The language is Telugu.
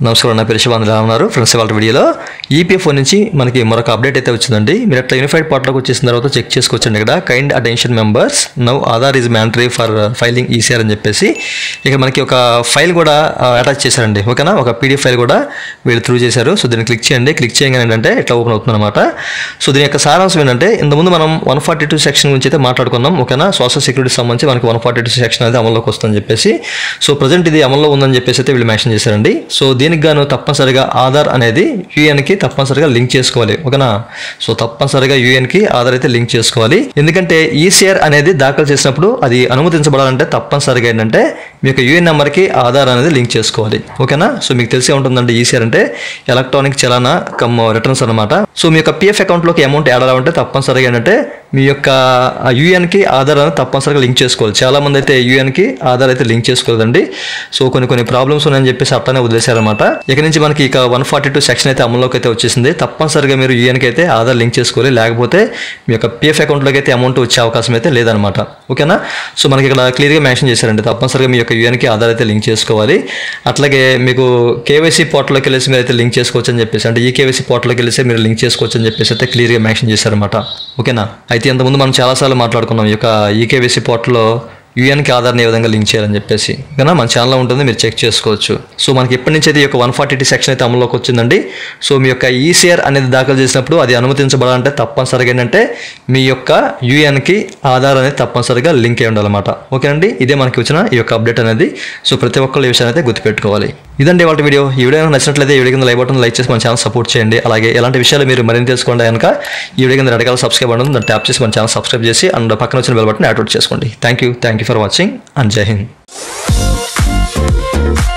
నమస్కారం నా పేరు శివానంద ఎలా ఉన్నారు ఫ్రెండ్స్ వాళ్ళ వీడియోలో ఈపీఎఫ్ఓ నుంచి మనకి మరొక అప్డేట్ అయితే వచ్చిందండి మీరు అట్లా యూనిఫైడ్ పోర్టల్కి వచ్చేసిన తర్వాత చెక్ చేసుకోవచ్చండి ఇక్కడ kind attention members now Aadhaar is mandatory for filing ECR అని చెప్పేసి ఇక్కడ మనకి ఒక ఫైల్ కూడా అటాచ్ చేశారండి ఓకేనా ఒక పీడిఎఫ్ ఫైల్ కూడా వీళ్ళు త్రూ చేశారు సో దీన్ని క్లిక్ చేయండి క్లిక్ చేయగానే ఏంటంటే ఇట్లా ఓపెన్ అవుతుంది అనమాట సో దీని యొక్క సారాంశం ఏంటంటే ఇంతకుముందు మనం వన్ ఫార్టీ టూ సెక్షన్ గురించి అయితే మాట్లాడుకున్నాం ఓకేనా సోషల్ సెక్యూరిటీ సంబంధించి మనకి వన్ ఫార్టీ టూ సెక్షన్ అనేది అమల్లోకి వస్తుందని చెప్పేసి సో ప్రజెంట్ ఇది అమల్లో ఉందని చెప్పేసి అయితే వీళ్ళు మెన్షన్ చేశారండి సో దీనికి గాను తప్పనిసరిగా ఆధార్ అనేది యూఎన్కి తప్పనిసరిగా లింక్ చేసుకోవాలి ఓకేనా సో తప్పనిసరిగా యూఎన్కి ఆధార్ అయితే లింక్ చేసుకోవాలి ఎందుకంటే ఈసీఆర్ అనేది దాఖలు చేసినప్పుడు అది అనుమతించబడాలంటే తప్పనిసరిగా ఏంటంటే మీ యొక్క యూఎన్ నెంబర్కి ఆధార్ అనేది లింక్ చేసుకోవాలి ఓకేనా సో మీకు తెలిసే ఉంటుందండి ఈసీఆర్ అంటే ఎలక్ట్రానిక్ చలానా కమ్ రిటర్న్స్ అనమాట సో మీ యొక్క పిఎఫ్ అకౌంట్లోకి అమౌంట్ యాడ్ అవ్వాలంటే తప్పనిసరిగా ఏంటంటే మీ యొక్క యూఎన్కి ఆధార్ అనేది తప్పనిసరిగా లింక్ చేసుకోవాలి చాలా మంది అయితే యూఎన్కి ఆధార్ అయితే లింక్ చేసుకోలేదండి సో కొన్ని కొన్ని ప్రాబ్లమ్స్ ఉన్నాయని చెప్పేసి అట్లనే వదిలేశారనమాట ఇక నుంచి మనకి ఇక వన్ ఫార్టీ టూ సెక్షన్ అయితే అమల్లోకి అయితే వచ్చేసింది తప్పనిసరిగా మీరు యూఎన్కి అయితే ఆధార్ లింక్ చేసుకోవాలి లేకపోతే మీ యొక్క పిఎఫ్ అకౌంట్లోకి అయితే అమౌంట్ వచ్చే అవకాశం అయితే లేదనమాట ఓకేనా సో మనకి ఇక్కడ క్లియర్గా మెన్షన్ చేశారండి తప్పనిసరిగా మీ యొక్క యూఎన్కి ఆధార్ అయితే లింక్ చేసుకోవాలి అట్లాగే మీకు కేవైసీ పోర్టల్లోకి వెళ్ళేసి మీరు అయితే లింక్ చేసుకోవచ్చు అని చెప్పేసి అంటే ఈ కేవైసీ పోర్టల్లోకి వెళ్ళేసి మీరు లింక్ చేసుకోవచ్చు అని చెప్పేసి అయితే క్లియర్గా మెన్షన్ చేశారనమాట ఓకేనా అయితే ఇంతకుముందు మనం చాలాసార్లు మాట్లాడుకున్నాం ఈ యొక్క ఈకేవైసీ పోర్టల్లో యూఎన్కి ఆధార్ని ఏ విధంగా లింక్ చేయాలని చెప్పేసి ఓకేనా మన ఛానల్లో ఉంటుంది మీరు చెక్ చేసుకోవచ్చు సో మనకి ఎప్పటి నుంచి అయితే ఈ యొక్క వన్ ఫార్టీ సెక్షన్ అయితే అమల్లోకి వచ్చిందండి సో మీ యొక్క ఈసీఆర్ అనేది దాఖలు చేసినప్పుడు అది అనుమతించబడాలంటే తప్పనిసరిగా ఏంటంటే మీ యొక్క యూఎన్కి ఆధార్ అనేది తప్పనిసరిగా లింక్ అయి ఉండాలన్నమాట ఓకేనండి ఇదే మనకి వచ్చిన ఈ యొక్క అప్డేట్ అనేది సో ప్రతి ఒక్కళ్ళు ఈ విషయాన్ని అయితే గుర్తుపెట్టుకోవాలి ఇదండి వాళ్ళ వీడియో ఈ వీడియో కనుక నచ్చినట్లయితే ఈ వీడియో కింద లైక్ బటన్ లైక్ చేసి మన ఛానల్ సపోర్ట్ చేయండి అలాగే ఎలాంటి విషయాలు మీరు మరింత తెలుసుకోండి కనుక ఈ వీడియో కింద రకాల సబ్స్క్రైబ్ ఉంటుంది దాన్ని ట్యాప్ చేసి మన ఛానల్ సబ్స్క్రైబ్ చేసి అండ్ పక్కన వచ్చిన బెల్ బటన్ యాక్టివేట్ చేసుకోండి thank you thank you for watching and Jai Hind